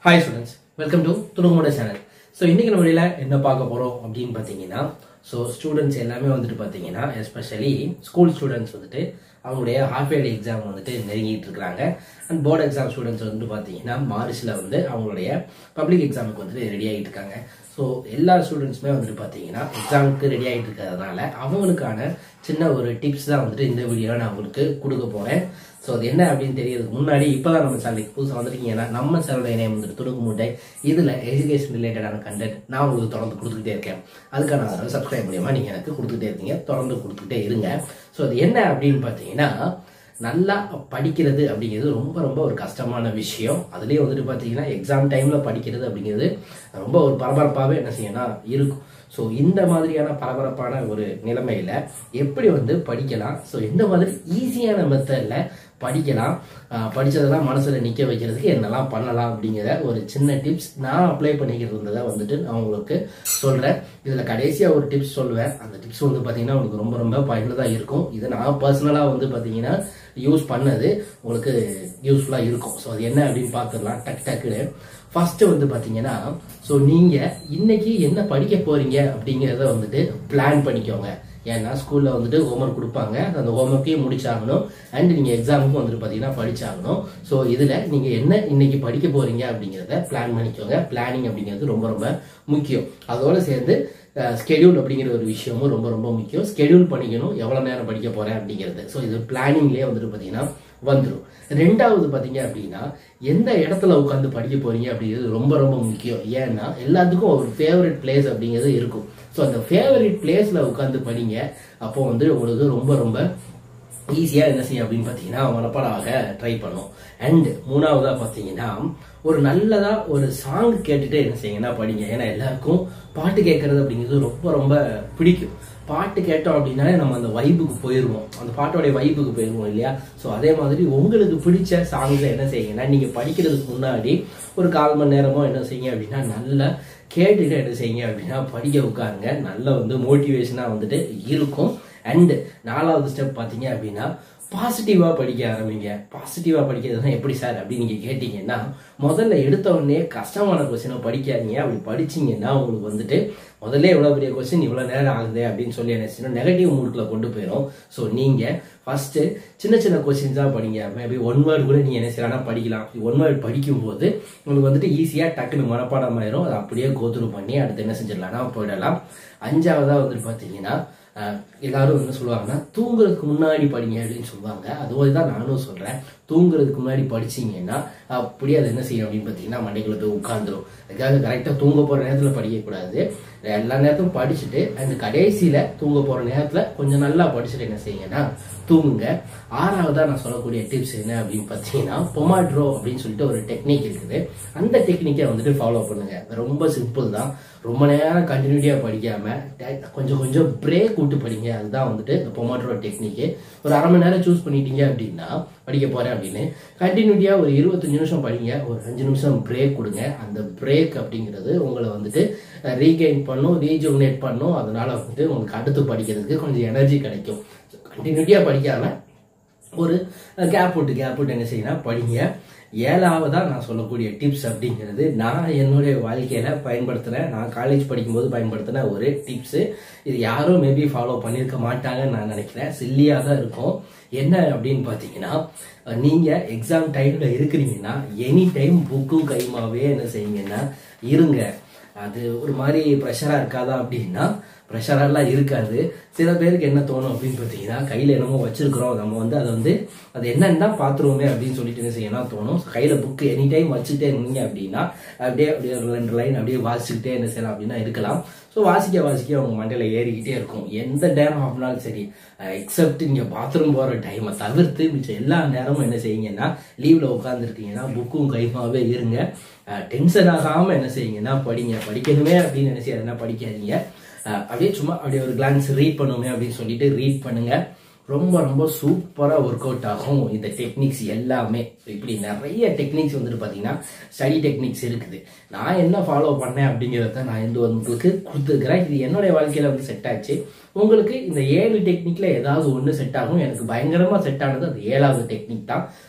hi students welcome to துணுகுமுட channel so இன்னைக்கு நம்ம வீடியோல என்ன பார்க்க போறோம் அப்படின்னு பார்த்தீங்கன்னா ஸோ ஸ்டூடெண்ட்ஸ் எல்லாமே வந்துட்டு பார்த்தீங்கன்னா எஸ்பெஷலி ஸ்கூல் ஸ்டூடெண்ட்ஸ் வந்துட்டு அவங்களுடைய ஹாஃப் இயர்லி எக்ஸாம் வந்துட்டு நெருங்கிட்டு இருக்காங்க அண்ட் போர்டு எக்ஸாம் ஸ்டூடெண்ட்ஸ் வந்துட்டு பார்த்தீங்கன்னா மார்ச்சில் வந்து அவங்களுடைய பப்ளிக் எக்ஸாமுக்கு வந்துட்டு ரெடி ஆகிட்டு இருக்காங்க ஸோ எல்லா ஸ்டூடெண்ட்ஸுமே வந்துட்டு பார்த்தீங்கன்னா எக்ஸாமுக்கு ரெடி ஆகிட்டு இருக்கிறதுனால அவங்களுக்கான சின்ன ஒரு டிப்ஸ் தான் வந்துட்டு இந்த வீடியோவில் நான் உங்களுக்கு கொடுக்க போகிறேன் ஸோ அது என்ன அப்படின்னு தெரியறதுக்கு முன்னாடி இப்போ தான் நம்ம சேனலுக்கு புதுசாக வந்திருக்கீங்கன்னா நம்ம சேனலோட இணையம் வந்துட்டு துணுக்கு மூட்டை இதில் எஜுகேஷன் ரிலேட்டடான கண்டென்ட் நான் உங்களுக்கு தொடர்ந்து கொடுத்துக்கிட்டே இருக்கேன் அதுக்கான ஆதரவு சப்ஸ்கிரைப் மூலியமாக நீங்கள் எனக்கு கொடுத்துக்கிட்டே இருக்கீங்க தொடர்ந்து கொடுத்துக்கிட்டே இருங்க ஸோ அது என்ன அப்படின்னு பார்த்தீங்கன்னா நல்லா படிக்கிறது அப்படிங்கிறது ரொம்ப ரொம்ப ஒரு கஷ்டமான விஷயம் அதுலேயும் வந்துட்டு பார்த்தீங்கன்னா எக்ஸாம் டைமில் படிக்கிறது அப்படிங்கிறது ரொம்ப ஒரு பரபரப்பாகவே என்ன செய்யணும் இருக்கும் ஸோ இந்த மாதிரியான பரபரப்பான ஒரு நிலைமையில எப்படி வந்து படிக்கலாம் ஸோ எந்த மாதிரி ஈஸியான மெத்தடில் படிக்கலாம் ஆஹ் படிச்சதெல்லாம் மனசுல நிக்க வைக்கிறதுக்கு என்னெல்லாம் பண்ணலாம் அப்படிங்கிற ஒரு சின்ன டிப்ஸ் நான் அப்ளை பண்ணிக்கிட்டு இருந்ததை வந்துட்டு நான் உங்களுக்கு சொல்றேன் இதுல கடைசியா ஒரு டிப்ஸ் சொல்லுவேன் அந்த டிப்ஸ் வந்து பாத்தீங்கன்னா உங்களுக்கு ரொம்ப ரொம்ப பயனுள்ளதா இருக்கும் இதை நான் பர்சனலா வந்து பாத்தீங்கன்னா யூஸ் பண்ணது உங்களுக்கு யூஸ்ஃபுல்லா இருக்கும் ஸோ அது என்ன அப்படின்னு பார்த்துடலாம் டக் டக்குன்னு ஃபர்ஸ்ட் வந்து பாத்தீங்கன்னா ஸோ நீங்க இன்னைக்கு என்ன படிக்க போறீங்க அப்படிங்கிறத வந்துட்டு பிளான் பண்ணிக்கோங்க ஏன்னா ஸ்கூல்ல வந்துட்டு ஹோம்ஒர்க் கொடுப்பாங்க அந்த ஹோம்ஒர்க்கையும் முடிச்சாகணும் அண்ட் நீங்க எக்ஸாமுக்கும் வந்துட்டு பாத்தீங்கன்னா படிச்சாகணும் ஸோ இதுல நீங்க என்ன இன்னைக்கு படிக்க போறீங்க அப்படிங்கிறத பிளான் பண்ணிக்கோங்க பிளானிங் அப்படிங்கிறது ரொம்ப ரொம்ப முக்கியம் அதோட சேர்ந்து ஸ்கெடியூல் அப்படிங்கிற ஒரு விஷயமும் ரொம்ப ரொம்ப முக்கியம் ஸ்கெடியூல் பண்ணிக்கணும் எவ்வளவு நேரம் படிக்க போறேன் அப்படிங்கிறது ஸோ இது பிளானிங்லேயே வந்துட்டு பாத்தீங்கன்னா வந்துடும் ரெண்டாவது பாத்தீங்க அப்படின்னா எந்த இடத்துல உட்காந்து படிக்க போறீங்க அப்படிங்கிறது ரொம்ப ரொம்ப முக்கியம் ஏன்னா எல்லாத்துக்கும் ஒரு ஃபேவரட் பிளேஸ் அப்படிங்கிறது இருக்கும் ஸோ அந்த ஃபேவரட் பிளேஸ்ல உட்காந்து படிங்க அப்போ வந்து உங்களுக்கு ரொம்ப ரொம்ப ஈஸியா என்ன செய்யும் அப்படின்னு பாத்தீங்கன்னா மனப்பாடாக ட்ரை பண்ணும் அண்ட் மூணாவதா பாத்தீங்கன்னா ஒரு நல்லதா ஒரு சாங் கேட்டுட்டு என்ன செய்யுங்கன்னா படிங்க ஏன்னா எல்லாருக்கும் பாட்டு கேட்கறது அப்படிங்கிறது ரொம்ப ரொம்ப பிடிக்கும் பாட்டு கேட்டோம் அப்படின்னாலே நம்ம அந்த வைப்புக்கு போயிடுவோம் அந்த பாட்டோடைய வைப்புக்கு போயிடுவோம் இல்லையா ஸோ அதே மாதிரி உங்களுக்கு பிடிச்ச சாங்ஸை என்ன செய்யுங்கன்னா நீங்க படிக்கிறதுக்கு முன்னாடி ஒரு கால் மணி நேரமோ என்ன செய்யுங்க அப்படின்னா நல்லா கேட்டுட்டு என்ன செய்யுங்க அப்படின்னா படிக்க உட்காருங்க நல்ல வந்து மோட்டிவேஷனாக வந்துட்டு இருக்கும் அண்ட் நாலாவது ஸ்டெப் பார்த்தீங்க அப்படின்னா பாசிட்டிவா படிக்க ஆரம்பிங்க பாசிட்டிவா படிக்கிறதுனா எப்படி சார் அப்படின்னு நீங்க கேட்டீங்கன்னா முதல்ல எடுத்த உடனே கஷ்டமான கொஸ்டினை படிக்காதீங்க அப்படி படிச்சீங்கன்னா உங்களுக்கு வந்துட்டு முதல்ல எவ்வளவு பெரிய கொஸ்டின் இவ்வளவு நேரம் ஆகுது அப்படின்னு சொல்லி என்ன செய்யணும் நெகட்டிவ் மூட்ல கொண்டு போயிடும் ஸோ நீங்க ஃபர்ஸ்ட் சின்ன சின்ன கொஸ்டின்ஸா படிங்க மேபி ஒன் வேர்டு கூட நீங்க என்ன செய்யலாம் படிக்கலாம் ஒன் வேர்டு படிக்கும் போது உங்களுக்கு வந்துட்டு ஈஸியா டக்குனு மனப்பாடம் ஆயிரும் அதை அப்படியே கோத்துரு பண்ணி அடுத்து என்ன செஞ்சிடலாம்னா போயிடலாம் அஞ்சாவதா வந்துட்டு பாத்தீங்கன்னா எல்லாரும் என்ன சொல்லுவாங்கன்னா தூங்குறதுக்கு முன்னாடி படிங்க அப்படின்னு சொல்லுவாங்க அதுவே தான் நானும் சொல்றேன் தூங்குறதுக்கு முன்னாடி படிச்சீங்கன்னா அப்படியே அது என்ன செய்யும் அப்படின்னு பார்த்தீங்கன்னா மண்டைக்குள்ள போய் உட்காந்துரும் அதுக்காக கரெக்டாக தூங்க போற நேரத்தில் படிக்கக்கூடாது எல்லா நேரத்தும் படிச்சுட்டு அந்த கடைசியில தூங்க போற நேரத்துல கொஞ்சம் நல்லா படிச்சுட்டு என்ன செய்யுங்கன்னா தூங்குங்க ஆறாவதா நான் சொல்லக்கூடிய டிப்ஸ் என்ன அப்படின்னு பார்த்தீங்கன்னா பொமாட்ரோ அப்படின்னு சொல்லிட்டு ஒரு டெக்னிக் இருக்குது அந்த டெக்னிக்கை வந்துட்டு ஃபாலோ பண்ணுங்க ரொம்ப சிம்பிள் தான் ரொம்ப நேரம் கண்டினியூட்டியா படிக்காம கொஞ்சம் கொஞ்சம் பிரேக் விட்டு படிங்க அதுதான் வந்துட்டு இந்த பொமாட்ரோ டெக்னிக்கு ஒரு அரை மணி நேரம் சூஸ் பண்ணிட்டீங்க அப்படின்னா படிக்க போறேன் அப்படின்னு கண்டினியூட்டியா ஒரு இருபத்தஞ்சு நிமிஷம் படிங்க ஒரு அஞ்சு நிமிஷம் பிரேக் கொடுங்க அந்த பிரேக் அப்படிங்கிறது உங்களை வந்துட்டு ரீகெயின் பண்ணும் ரீஜுமினேட் பண்ணும் அதனால வந்துட்டு உங்களுக்கு அடுத்து படிக்கிறதுக்கு கொஞ்சம் எனர்ஜி கிடைக்கும் கண்டினியூட்டியா படிக்காம ஒரு கேப் விட்டு கேப் விட்டு என்ன செய்யணும் படிங்க ஏழாவதா நான் சொல்லக்கூடிய டிப்ஸ் அப்படிங்கிறது நான் என்னுடைய வாழ்க்கையில பயன்படுத்துறேன் நான் காலேஜ் படிக்கும்போது பயன்படுத்தின ஒரு டிப்ஸ் இது யாரும் மேபி ஃபாலோ பண்ணியிருக்க மாட்டாங்கன்னு நான் நினைக்கிறேன் சில்லியா தான் இருக்கும் என்ன அப்படின்னு பார்த்தீங்கன்னா நீங்க எக்ஸாம் டைம்ல இருக்கிறீங்கன்னா எனி டைம் புக்கும் கைமாவே என்ன செய்யுங்கன்னா இருங்க அது ஒரு மாதிரி ப்ரெஷரா இருக்காதா அப்படின்னா ப்ரெஷரெல்லாம் இருக்காது சில பேருக்கு என்ன தோணும் அப்படின்னு பார்த்தீங்கன்னா கையில் என்னமோ வச்சிருக்கிறோம் நம்ம வந்து அதை வந்து அது என்னன்னு தான் பார்த்துருவோமே அப்படின்னு சொல்லிட்டு என்ன செய்யணும் தோணும் கையில் புக்கு எனி டைம் வச்சுட்டே இருந்தீங்க அப்படின்னா அப்படியே அப்படியே ஒரு ரெண்டு லைன் அப்படியே வாசிச்சுக்கிட்டே என்ன செய்யலாம் அப்படின்னா இருக்கலாம் ஸோ வாசிக்க வாசிக்க அவங்க மண்டையில் ஏறிக்கிட்டே இருக்கும் எந்த நேரம் ஆகினாலும் சரி எக்ஸப்ட் நீங்கள் பாத்ரூம் போகிற டைமை தவிர்த்து மிச்சம் எல்லா நேரமும் என்ன செய்யுங்கன்னா லீவில் உட்காந்துருக்கீங்கன்னா புக்கும் கைமாவே இருங்க டென்ஷன் ஆகாமல் என்ன செய்யுங்கன்னா படிங்க படிக்கணுமே அப்படின்னு என்ன செய்யாதுன்னா படிக்காதீங்க அப்படியே சும்மா அப்படியே ஒரு கிளான்ஸ் ரீட் பண்ணுமே அப்படின்னு சொல்லிட்டு ரீட் பண்ணுங்க ரொம்ப ரொம்ப சூப்பராக ஒர்க் அவுட் ஆகும் இந்த டெக்னிக்ஸ் எல்லாமே இப்படி நிறைய டெக்னிக்ஸ் வந்துட்டு பார்த்தீங்கன்னா ஸ்டடி டெக்னிக்ஸ் இருக்குது நான் என்ன ஃபாலோ பண்ணேன் அப்படிங்கிறத நான் இந்த உங்களுக்கு கொடுத்துருக்கிறேன் இது என்னுடைய வாழ்க்கையில் வந்து செட் ஆச்சு உங்களுக்கு இந்த ஏழு டெக்னிக்ல ஏதாவது ஒன்று செட் ஆகும் எனக்கு பயங்கரமாக செட் ஆனது அது ஏழாவது டெக்னிக் தான்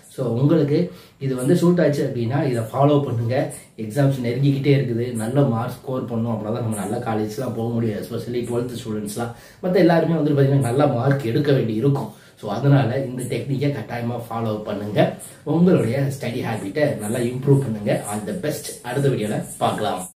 ஸோ உங்களுக்கு இது வந்து சூட் ஆச்சு அப்படின்னா இதை ஃபாலோ பண்ணுங்க எக்ஸாம்ஸ் நெருங்கிக்கிட்டே இருக்குது நல்ல மார்க் ஸ்கோர் பண்ணோம் அப்படின்னா தான் நம்ம நல்ல காலேஜ்லாம் போக முடியும் எஸ்பெஷலி டுவெல்த் ஸ்டூடெண்ட்ஸ்லாம் மற்ற எல்லாருமே வந்து பார்த்தீங்கன்னா நல்ல மார்க் எடுக்க வேண்டி இருக்கும் ஸோ அதனால இந்த டெக்னிக்கை கட்டாயமாக ஃபாலோ பண்ணுங்க உங்களுடைய ஸ்டடி ஹேபிட்டை நல்லா இம்ப்ரூவ் பண்ணுங்க ஆல் த பெஸ்ட் அடுத்த வீடியோவில் பார்க்கலாம்